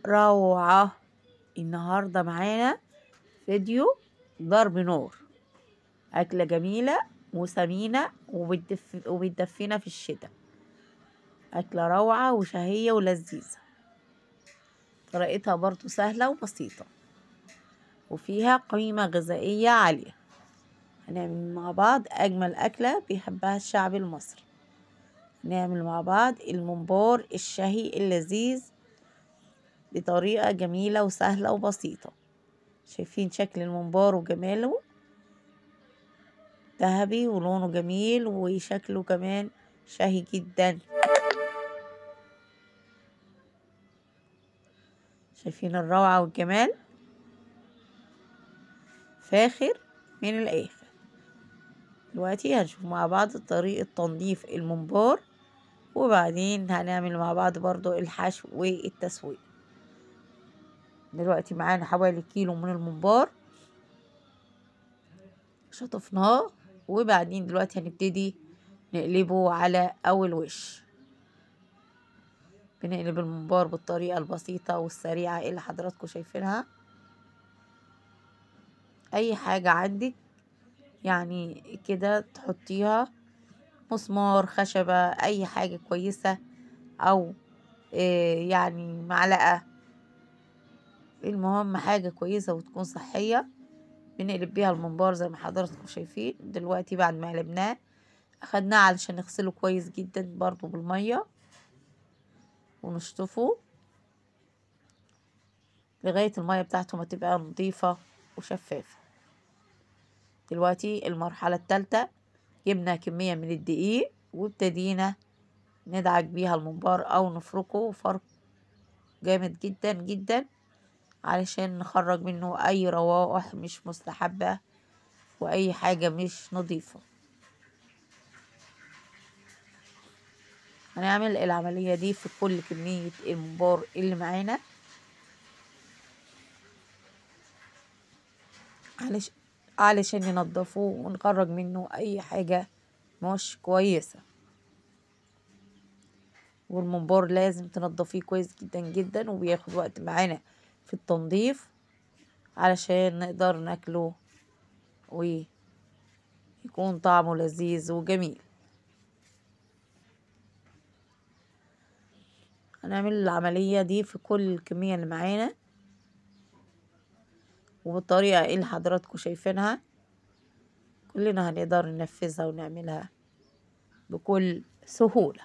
روعة النهاردة معانا فيديو ضرب نار أكلة جميلة وسمينة وبتدف... وبتدفينا في الشتاء أكلة روعة وشهية ولذيذة طريقتها برضو سهلة وبسيطة وفيها قيمة غذائية عالية هنعمل مع بعض أجمل أكلة بيحبها الشعب المصري نعمل مع بعض الممبار الشهي اللذيذ بطريقة جميلة وسهلة وبسيطة شايفين شكل الممبار وجماله ذهبي ولونه جميل وشكله كمان شهي جدا شايفين الروعة والجمال فاخر من الآخر دلوقتي هنشوف مع بعض طريقة تنظيف الممبار وبعدين هنعمل مع بعض برضو الحشو والتسويق دلوقتي معانا حوالي كيلو من الممبار شطفناه وبعدين دلوقتي هنبتدي نقلبه على أول وش بنقلب الممبار بالطريقة البسيطة والسريعة اللي حضراتكم شايفينها أي حاجة عندك يعني كده تحطيها مسمار خشبة أي حاجة كويسة أو إيه يعني معلقة المهم حاجة كويسة وتكون صحية بنقلب بيها الممبار زي ما حضراتكم شايفين دلوقتي بعد ما قلبناه أخدناه علشان نغسله كويس جدا برضو بالمية ونشطفه لغاية المية بتاعته ما تبقى نظيفة وشفافة دلوقتي المرحلة التالتة جبنا كمية من الدقيق وابتدينا ندعك بيها الممبار أو نفركه فرك جامد جدا جدا علشان نخرج منه أي روائح مش مستحبة وأي حاجة مش نظيفة هنعمل العملية دي في كل كمية الممبار اللي معانا علشان علشان ننضفه ونخرج منه أي حاجة مش كويسة والممبار لازم تنضفيه كويس جدا جدا وبياخد وقت معانا في التنظيف علشان نقدر ناكله ويكون طعمه لذيذ وجميل هنعمل العملية دي في كل الكمية اللي معانا وبالطريقة اللي حضراتكم شايفينها كلنا هنقدر ننفذها ونعملها بكل سهولة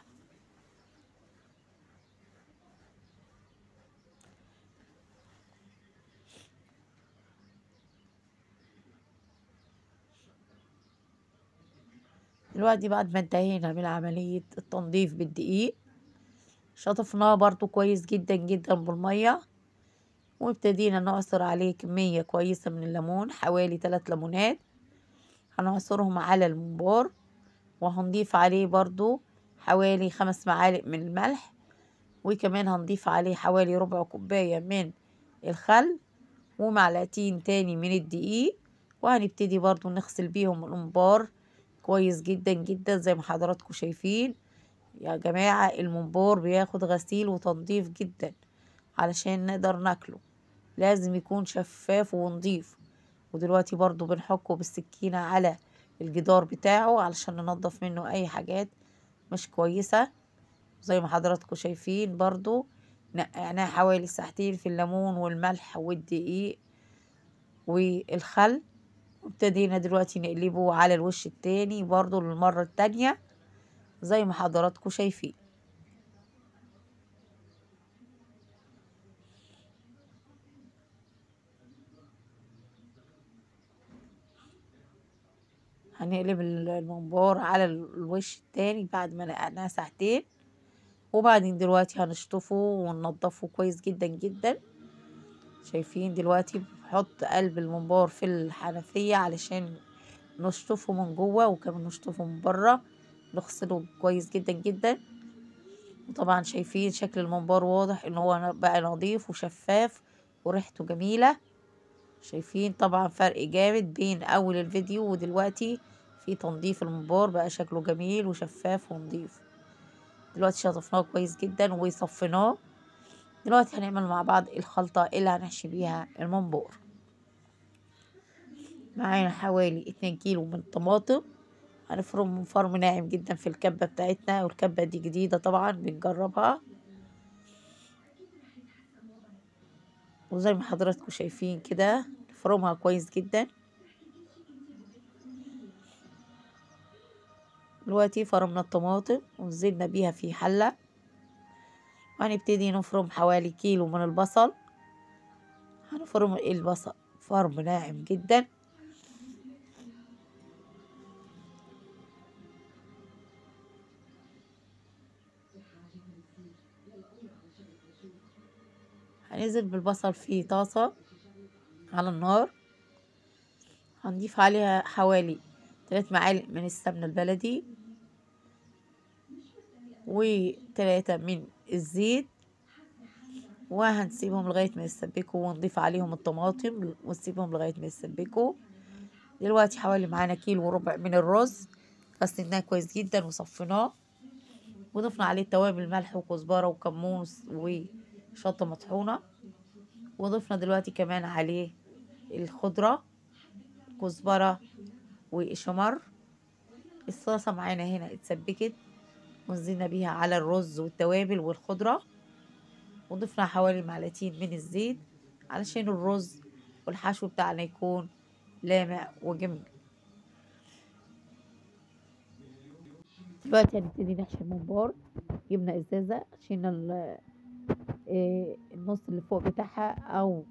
دلوقتي بعد ما انتهينا من عملية التنظيف بالدقيق شطفناه برضو كويس جدا جدا بالمية وابتدينا نعصر عليه كمية كويسة من الليمون حوالي ثلاث ليمونات هنعصرهم على الممبار وهنضيف عليه برضو حوالي خمس معالق من الملح وكمان هنضيف عليه حوالي ربع كوباية من الخل ومعلقتين تاني من الدقيق وهنبتدي برضو نغسل بيهم الممبار كويس جدا جدا زي ما حضراتكم شايفين يا جماعة الممبار بياخد غسيل وتنظيف جدا علشان نقدر ناكله لازم يكون شفاف ونضيف ودلوقتي برضو بنحكه بالسكينة على الجدار بتاعه علشان ننضف منه اي حاجات مش كويسة زي ما حضراتكم شايفين برضو نقعناه حوالي ساعتين في الليمون والملح والدقيق والخل وابتدينا دلوقتي نقلبه على الوش التاني برضو للمرة التانية زي ما حضراتكم شايفين هنقلب الممبار على الوش التاني بعد ما نقعناه ساعتين وبعدين دلوقتي هنشطفه وننضفه كويس جدا جدا شايفين دلوقتي بحط قلب الممبار في الحنفية علشان نشطفه من جوه وكمان نشطفه من بره نغسله كويس جدا جدا وطبعا شايفين شكل الممبار واضح ان هو بقى نظيف وشفاف وريحته جميلة شايفين طبعا فرق جامد بين اول الفيديو ودلوقتي في تنظيف الممبار بقى شكله جميل وشفاف ونظيف دلوقتي شطفناه كويس جدا وصفيناه دلوقتي هنعمل مع بعض الخلطة اللي هنحشي بيها المنبور معانا حوالي اتنين كيلو من الطماطم هنفرم فرم ناعم جدا في الكبة بتاعتنا والكبة دي جديدة طبعا بنجربها وزي ما حضراتكم شايفين كده نفرمها كويس جدا دلوقتي فرمنا الطماطم ونزلنا بيها في حلة وهنبتدي نفرم حوالي كيلو من البصل هنفرم البصل فرم ناعم جدا هننزل بالبصل في طاسة على النار هنضيف عليها حوالي تلات معالق من السمنة البلدي وتلاتة من الزيت وهنسيبهم لغاية ما يتسبكوا ونضيف عليهم الطماطم ونسيبهم لغاية ما يتسبكوا دلوقتي حوالي معانا كيلو وربع من الرز غسلناه كويس جدا وصفيناه وضفنا عليه توابل ملح وكزبرة وكمون وشطة مطحونة وضفنا دلوقتي كمان عليه الخضرة كزبرة وشمر الصلصة معانا هنا اتسبكت ونزلنا بيها على الرز والتوابل والخضرة وضفنا حوالي معلقتين من الزيت علشان الرز والحشو بتاعنا يكون لامع وجميل دلوقتي هنبتدي نحشي الممبار جبنا ازازة شلنا النص اللي فوق بتاعها او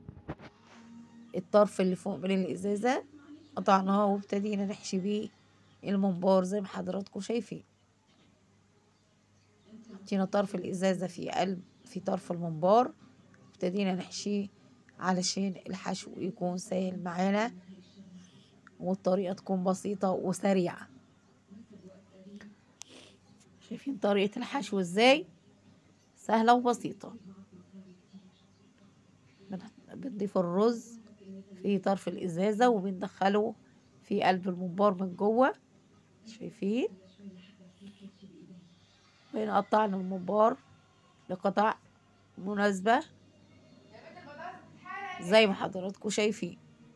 الطرف اللي فوق من الازازة قطعناه وابتدينا نحشي بيه الممبار زي ما حضراتكم شايفين حطينا طرف الازازة في قلب في طرف الممبار ابتدينا نحشيه علشان الحشو يكون سهل معانا والطريقة تكون بسيطة وسريعة شايفين طريقة الحشو ازاي سهلة وبسيطة بنضيف الرز في طرف الإزازة وبندخله في قلب الممبار من جوه شايفين وهنا قطعنا الممبار لقطع مناسبة زي ما حضراتكم شايفين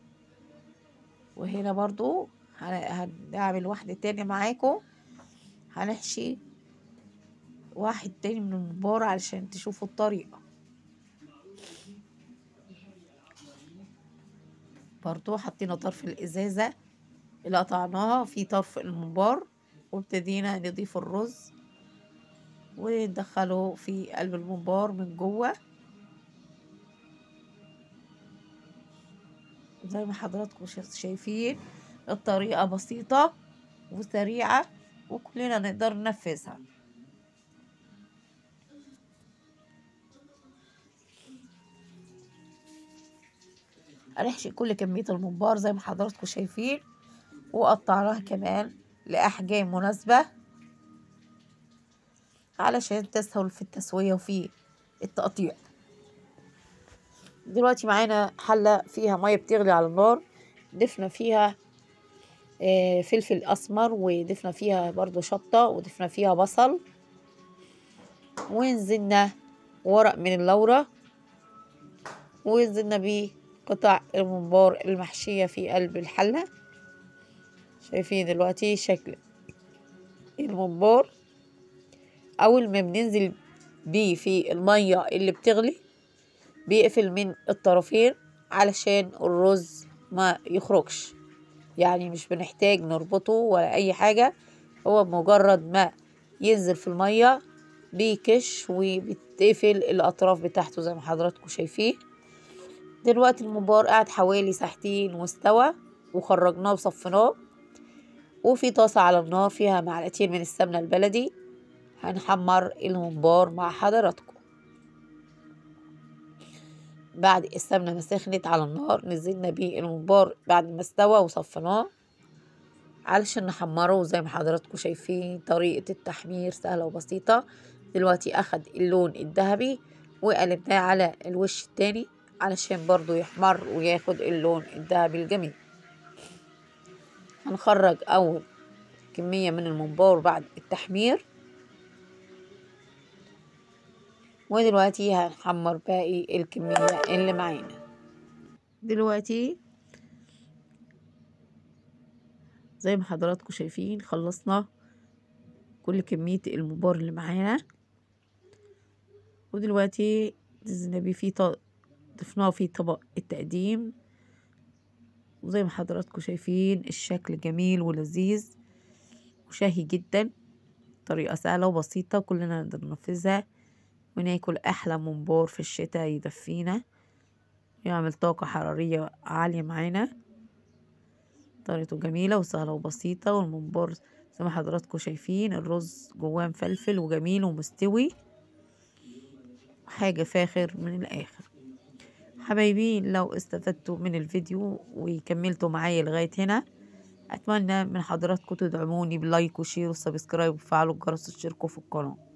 وهنا برضو هنعمل واحدة تاني معاكم هنحشي واحد تاني من الممبار علشان تشوفوا الطريقة برضو حطينا طرف الإزازة اللي قطعناها في طرف الممبار وابتدينا نضيف الرز وندخله في قلب الممبار من جوه زي ما حضراتكم شايفين الطريقة بسيطة وسريعة وكلنا نقدر ننفذها هنحشي كل كمية الممبار زي ما حضراتكم شايفين وقطعناها كمان لأحجام مناسبة علشان تسهل في التسوية وفي التقطيع دلوقتي معانا حلة فيها مية بتغلي على النار ضفنا فيها آه فلفل أسمر وضفنا فيها برضو شطة وضفنا فيها بصل ونزلنا ورق من اللورة ونزلنا بيه قطع الممبار المحشية في قلب الحلة شايفين دلوقتي شكل الممبار أول ما بننزل بيه في المية اللي بتغلي بيقفل من الطرفين علشان الرز ما يخرجش يعني مش بنحتاج نربطه ولا أي حاجة هو مجرد ما ينزل في المية بيكش وبتقفل الأطراف بتاعته زي ما حضراتكم شايفين دلوقتي الممبار قعد حوالي ساعتين واستوى وخرجناه وصفيناه وفي طاسة على النار فيها معلقتين من السمنة البلدي هنحمر الممبار مع حضراتكم بعد السمنة ما سخنت على النار نزلنا بيه الممبار بعد ما استوى وصفيناه علشان نحمره زي ما حضراتكم شايفين طريقة التحمير سهلة وبسيطة دلوقتي أخد اللون الذهبي وقلبناه على الوش التاني علشان برضو يحمر وياخد اللون الذهبي الجميل هنخرج أول كمية من الممبار بعد التحمير ودلوقتي هنحمر باقي الكمية اللي معانا دلوقتي زي ما حضراتكم شايفين خلصنا كل كمية المبار اللي معانا ودلوقتي نزلنا بيه في ضفناه في طبق التقديم وزي ما حضراتكم شايفين الشكل جميل ولذيذ وشهي جدا طريقة سهلة وبسيطة كلنا نقدر ننفذها وناكل أحلى ممبار في الشتاء يدفينا يعمل طاقة حرارية عالية معانا طريقته جميلة وسهلة وبسيطة والممبار زي ما حضراتكم شايفين الرز جواه مفلفل وجميل ومستوي حاجة فاخر من الآخر حبايبي لو استفدتوا من الفيديو وكملتوا معايا لغاية هنا أتمنى من حضراتكم تدعموني بلايك وشير وسبسكرايب وفعلوا الجرس وتشتركوا في القناة